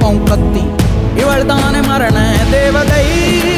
எப்பம் கத்தி இவள் தானே மரண தேவதை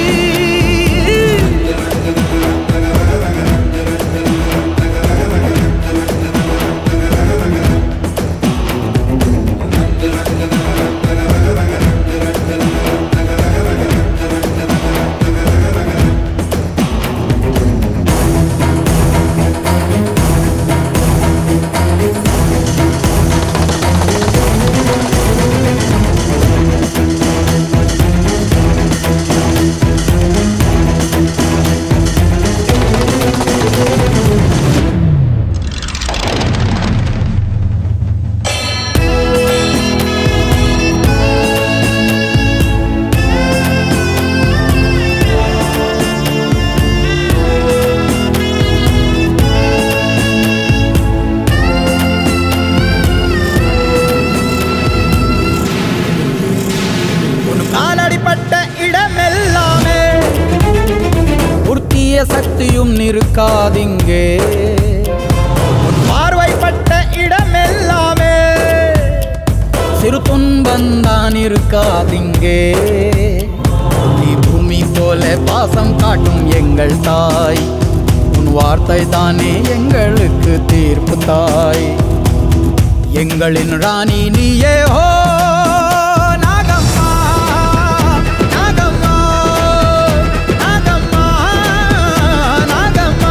உன் காலடிப்பட்ட இடமெல்லாமே உருத்திய சக்தியும் நிற்காதிங்கே உன் பார்வைப்பட்ட இடமெல்லாமே சிறு துன்பந்தான் இருக்காதிங்கே நீ பூமி போல பாசம் காட்டும் எங்கள் தாய் உன் வார்த்தை தானே எங்களுக்கு தீர்ப்பு தாய் எங்களின் ராணி நீயே ஹோ நாகம்மா நாகம்மா நாகம்மா நாகம்மா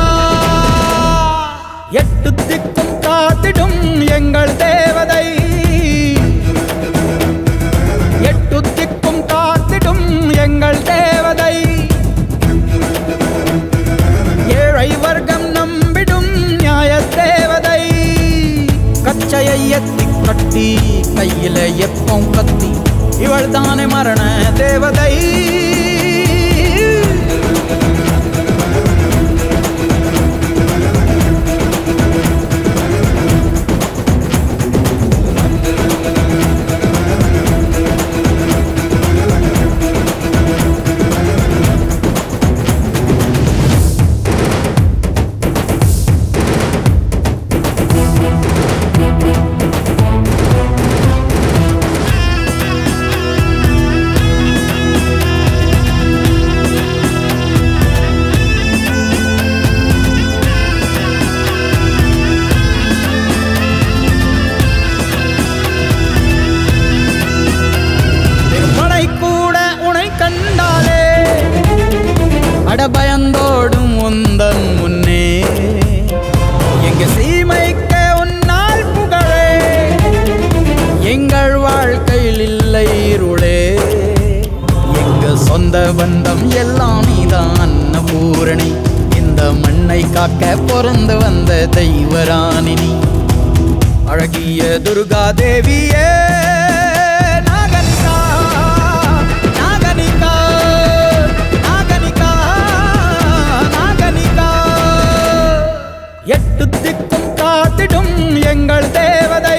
எட்டு திக்கும் காத்திடும் எங்கள் தேவதை எட்டு திக்கும் காத்திடும் எங்கள் தேவதை ஏழை வர்க்கம் நம்பிடும் நியாய தேவதை கச்சையை எத்தி கட்டி கையில எப்பம் கத்தி இவள் தானே மரண தேவதை திருமலை கூட உனை கண்டாலே அடபயந்தோடும் உந்தன் முன்னே எங்க சீமைக்க உன்னால் புகழே எங்கள் வாழ்க்கையில் இல்லை இருளே எங்க சொந்த பந்தம் எல்லாம் நீதான் அன்னபூரணி இந்த மண்ணை காக்க பிறந்து வந்த தெய்வராணினி அழகிய துர்கா தேவியே நாகனிகா நாகனிகா நாகனிகா நாகனிகா எட்டு திக்கும் காத்திடும் எங்கள் தேவதை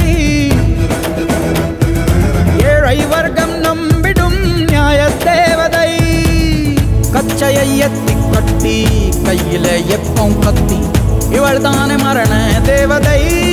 ஏழை வர்க்கம் நம்பிடும் நியாய தேவதை கச்சையை எத்தி கட்டி கையில எப்பம் கத்தி இவள் தானே மரண தேவதை